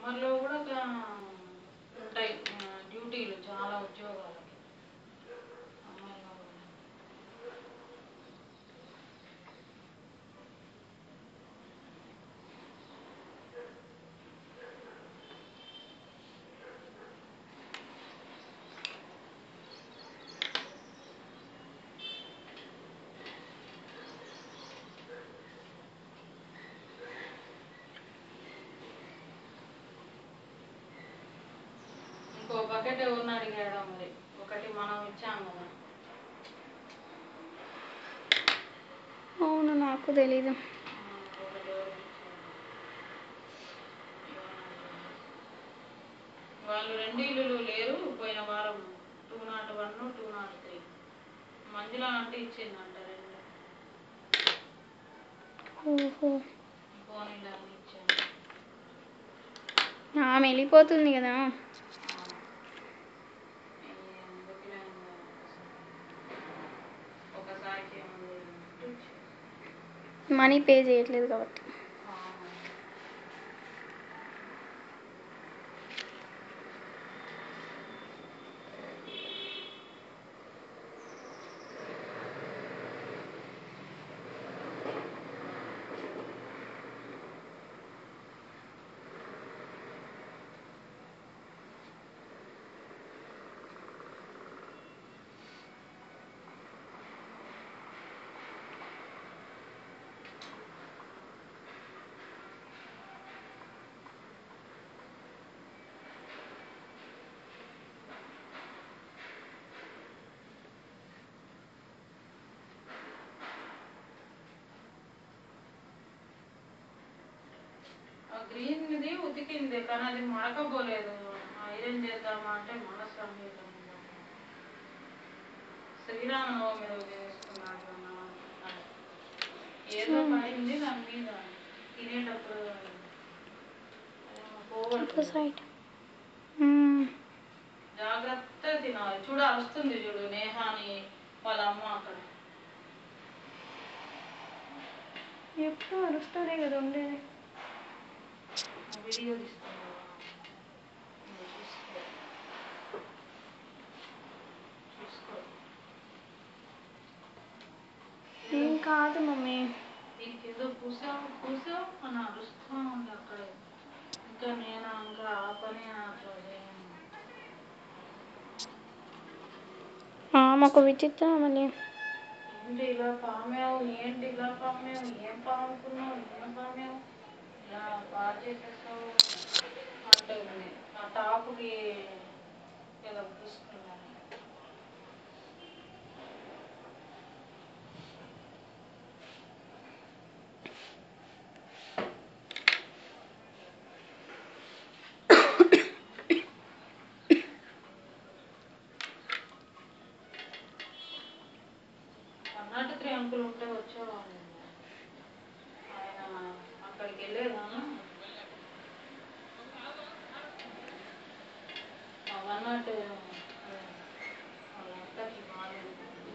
సమ్మర్లో కూడా ఒక ఉంటాయి ఆ, డ్యూటీలు చాలా ఉద్యోగాలకి సమ్మర్లో కూడా. ఇంకో బకెట్ ఎవరిని అడిగాడో మరి ఒకటి మనం ఇచ్చాం కదా అవును నాకు తెలీదు ఆ, ఒకటి ఎవరికి ఇచ్చాడు వాళ్ళు రెండు ఇల్లులు లేరు పోయిన వారం two nought one two nought three Manjula అంటే ఇచ్చిందంట రెండు ఓహో పోనీలు అని ఇచ్చాను ఆమె వెళ్ళిపోతుంది కదా ఎందుకులే ఇంకా ఒకసారికి ఏముంది అంటే ఇచ్చాను. మనీ పే చేయట్లేదు కాబట్టి ఆ. ఆ గ్రీన్ ఇది ఉతికింది కానీ అది మడకపోలేదు ఐరన్ చేద్దామా అంటే మనసు అనేది శ్రీరామనవమి రోజు వేసుకున్నాడు అన్నమాట. అది. ఏదో పడింది దాని మీద తినేటప్పుడు అదేమో ఇంకో పోవట్లేదు సైడ్ జాగ్రత్తగా తినాలి చూడు అరుస్తుంది చూడు నేహాని వాళ్ళ అమ్మ అక్కడ ఎప్పుడు అరుస్తాడే కదా ఉండేది ఆ వీడియో తీస్తున్నావా నువ్వు చూసుకో చూసుకో ఏం కాదు మమ్మీ దీనికి ఏదో పూసావు పూసావు అని అరుస్తూ ఉంది అక్కడ ఇంకా నేను ఇంకా ఆ పని అట్లా చేయను ఆమె ఒక విచిత్రమని ఏంటి ఇలా పామావు ఏంటి ఇలా పామావు ఏం పాముకున్నావు ఏం పామావు ఇలా బాగా చేసేసావు అంటుంది ఆ టాపుకి ఏదో పూసుకున్నాను కర్ణాటక అంకుల్ ఉంటే వచ్చేవాళ్ళు ఆయన అక్కడికి వెళ్ళేదాను వన్ నాట్ వాళ్ళ అక్కకి బాగాలేదు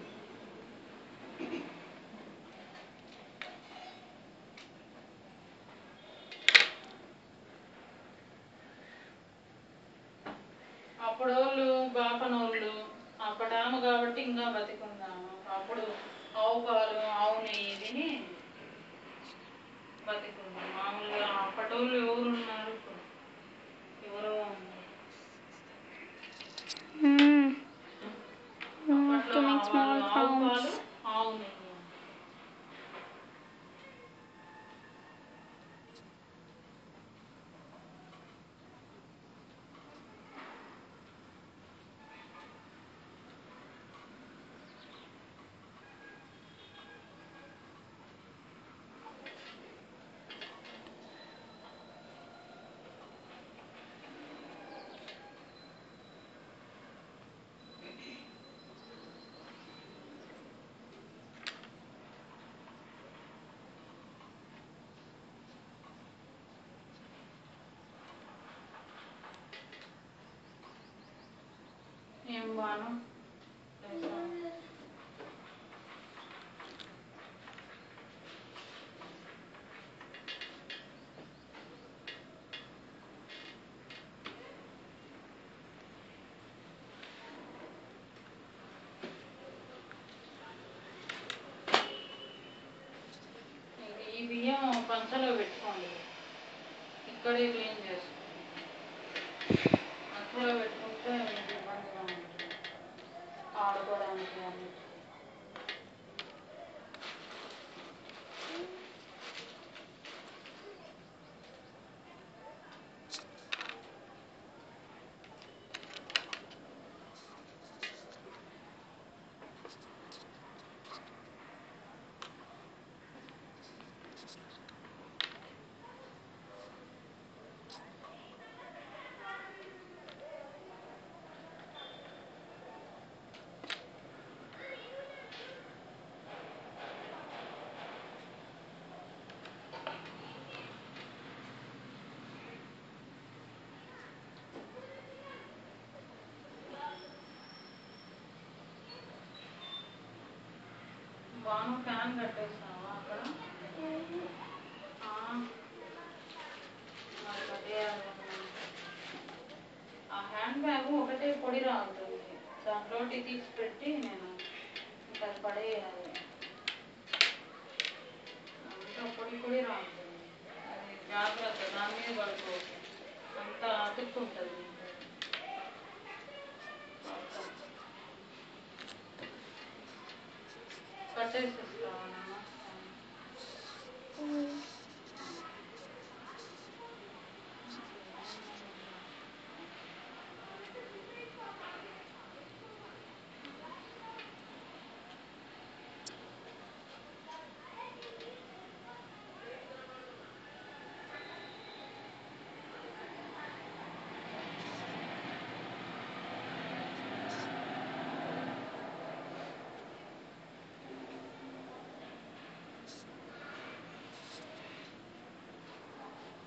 అప్పుడోళ్ళు బాపనోళ్ళు అప్పటామ కాబట్టి ఇంకా బతికుందాము అప్పుడు ఆవు పాలు ఆవు నెయ్యి తిని బతికుంది మామూలుగా అప్పటోళ్ళు ఎవరు ఉన్నారు ఇప్పుడు ఎవరో ఉన్నారు. అప్పట్లో to make small వాళ్ళు ఆవు sounds. పాలు ఆవు నెయ్యి ఏం బాను లేచావా? సంచలో పెట్టుకోండి ఇక్కడే క్లీన్ చేసుకోండి సంచలో పెట్టుకుంటే మీకు ఇబ్బందిగా ఉంటుంది ఆడుకోవడానికి అన్నిటికీ బాను ఫ్యాన్ కట్టేస్తావా అక్కడ ఆ. మరి కట్టేయాలి కదా. ఆ హ్యాండ్ బ్యాగ్ ఒకటే పొడి రాలుతుంది దాంట్లోటి తీసి పెట్టి నేను ఇంకా అది పడేయాలి అంతా పొడి పొడి రాలుతుంది అది జాగ్రత్త దాని మీద పడుకోవద్దు అంతా అతుక్కుంటుంది మొత్తం. కట్టేసిస్తావా నాన్న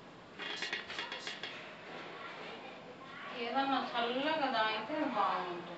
ఏదన్నా చల్లగా తాగితే బాగుంటుంది